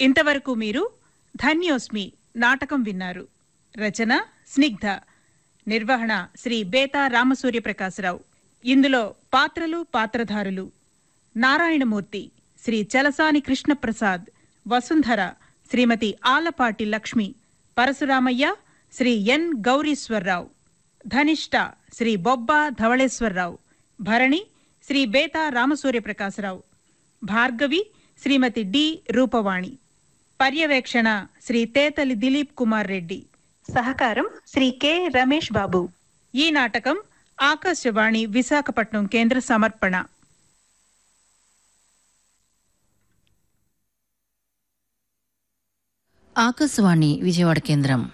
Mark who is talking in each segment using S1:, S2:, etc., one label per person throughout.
S1: ఇంతవరకు మీరు ధన్యోస్మి నాటకం విన్నారు రచన స్నిగ్ధ నిర్వహణ శ్రీ బేతా రామసూర్యప్రకాశరావు ఇందులో పాత్రలు పాత్రధారులు నారాయణమూర్తి శ్రీ చలసాని కృష్ణప్రసాద్ వసుంధర శ్రీమతి ఆలపాటి లక్ష్మి పరశురామయ్య శ్రీ ఎన్ గౌరీశ్వరరావు ధనిష్ట శ్రీ బొబ్బా ధవళేశ్వరరావు భరణి శ్రీ బేతా రామసూర్యప్రకాశరావు భార్గవి శ్రీమతి డి రూపవాణి పర్యవేక్షణ శ్రీ తేతలి దిలీప్ కుమార్ రెడ్డి సహకారం శ్రీ కె రమేష్ బాబు ఈ నాటకం ఆకాశవాణి విశాఖపట్నం కేంద్ర సమర్పణ
S2: ఆకాశవాణి విజయవాడ కేంద్రం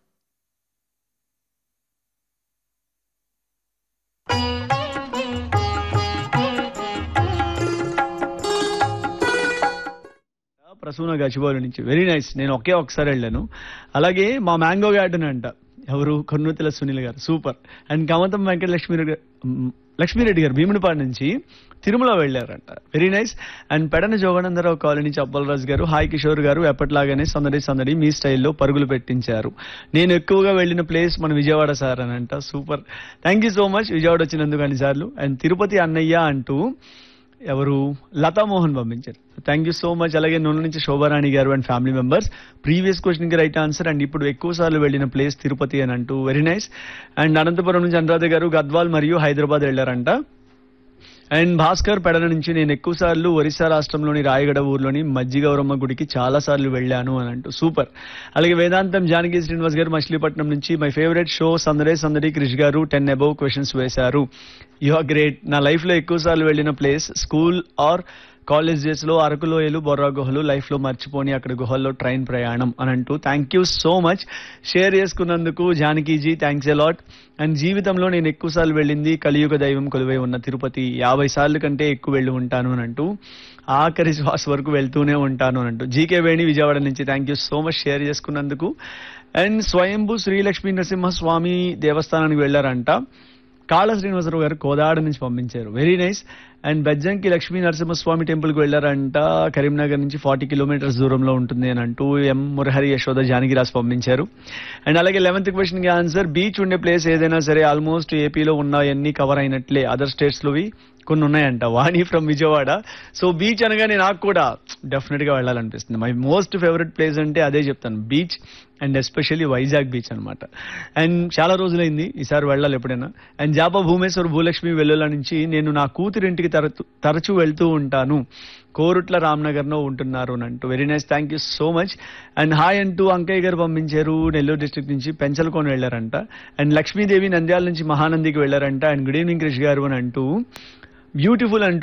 S3: ప్రసూన గచ్చిబౌలి నుంచి వెరీ నైస్ నేను ఒకే ఒకసారి వెళ్ళాను అలాగే మా మ్యాంగో గార్డెన్ అంట ఎవరు కొన్నుతల సునీల్ గారు సూపర్ అండ్ కమతం వెంకట లక్ష్మీ లక్ష్మీరెడ్డి గారు భీమునిపాడు నుంచి తిరుమల వెళ్ళారంట very nice and Pedana Joganandarao colony నుంచి అప్పలరాజు గారు హాయ్ కిషోర్ గారు ఎప్పటిలాగానే సందడి సందడి మీ స్టైల్లో పరుగులు పెట్టించారు నేను ఎక్కువగా వెళ్ళిన ప్లేస్ మన విజయవాడ సార్ అని అంట super thank you so much Vijayawada వచ్చినందుకు అన్నిసార్లు అండ్ తిరుపతి అన్నయ్య అంటూ ఎవరు లతా మోహన్ పంపించారు థ్యాంక్ యూ సో మచ్ అలాగే నూనె నుంచి శోభారాణి గారు and family members previous question కి రైట్ ఆన్సర్ అండ్ ఇప్పుడు ఎక్కువ సార్లు వెళ్ళిన ప్లేస్ తిరుపతి అని అంటూ వెరీ నైస్ అండ్ అనంతపురం నుంచి అనురాధ గారు గద్వాల్ మరియు హైదరాబాద్ వెళ్ళారంట అండ్ భాస్కర్ పెడల నుంచి నేను ఎక్కువ సార్లు ఒరిస్సా రాష్ట్రంలోని రాయగడ ఊర్లోని మజ్జిగౌరమ్మ గుడికి చాలా సార్లు వెళ్ళాను అని అంటూ సూపర్ అలాగే వేదాంతం జానకి శ్రీనివాస్ గారు మచిలీపట్నం నుంచి మై ఫేవరెట్ షో సందడే సందడి క్రిష్ గారు టెన్ అబౌవ్ క్వశ్చన్స్ వేశారు యు ఆర్ గ్రేట్ నా లైఫ్ లో ఎక్కువ సార్లు వెళ్ళిన place school or college days లో అరకు లోయలు బొర్రా గుహలు లైఫ్ లో మర్చిపోని అక్కడ గుహల్లో ట్రైన్ ప్రయాణం అని అంటూ thank you so much share చేసుకున్నందుకు జానకీజీ థ్యాంక్స్ అలాట్ అండ్ జీవితంలో నేను ఎక్కువ సార్లు వెళ్ళింది కలియుగ దైవం కొలువై ఉన్న తిరుపతి యాభై సార్లు కంటే ఎక్కువ వెళ్ళి ఉంటాను అని అంటూ ఆఖరి శ్వాస వరకు వెళ్తూనే ఉంటాను అని అంటూ జీకే వేణి విజయవాడ నుంచి thank you so much share చేసుకున్నందుకు అండ్ స్వయంభూ శ్రీలక్ష్మీ నరసింహస్వామి దేవస్థానానికి వెళ్ళారంట కాళ శ్రీనివాసరావు గారు కోదాడ నుంచి పంపించారు very nice and Bejjanki Lakshmi Narasimhaswamy temple కి వెళ్ళారంట కరీంనగర్ నుంచి ఫార్టీ కిలోమీటర్స్ దూరంలో ఉంటుంది అని అంటూ ఎం మురహరి యశోద జానకిరాజ్ పంపించారు అండ్ అలాగే లెవెన్త్ క్వశ్చన్ కి ఆన్సర్ బీచ్ ఉండే ప్లేస్ ఏదైనా సరే ఆల్మోస్ట్ ఏపీలో ఉన్నాయన్నీ కవర్ అయినట్లే అదర్ స్టేట్స్ లోవి కొన్ని ఉన్నాయంట Vani from Vijayawada so beach అనగానే నాకు కూడా డెఫినెట్ గా వెళ్ళాలనిపిస్తుంది మై మోస్ట్ ఫేవరెట్ ప్లేస్ అంటే అదే చెప్తాను beach and especially Vizag beach అనమాట అండ్ చాలా రోజులైంది ఈసారి వెళ్ళాలి ఎప్పుడైనా అండ్ జాపా భూమేశ్వర్ భూలక్ష్మి వెల్లుల నుంచి నేను నా కూతురింటికి తరచు తరచూ వెళ్తూ ఉంటాను కోరుట్ల రామ్నగర్ లో ఉంటున్నారు అని అంటూ very nice thank you so much and hi అంటూ అంకయ్య గారు పంపించారు నెల్లూరు డిస్ట్రిక్ట్ నుంచి పెంచలకోన వెళ్ళారంట అండ్ లక్ష్మీదేవి నంద్యాల నుంచి మహానందికి వెళ్ళారంట అండ్ గుడ్ ఈవినింగ్ క్రిష్ గారు అని అంటూ బ్యూటిఫుల్ అంటూ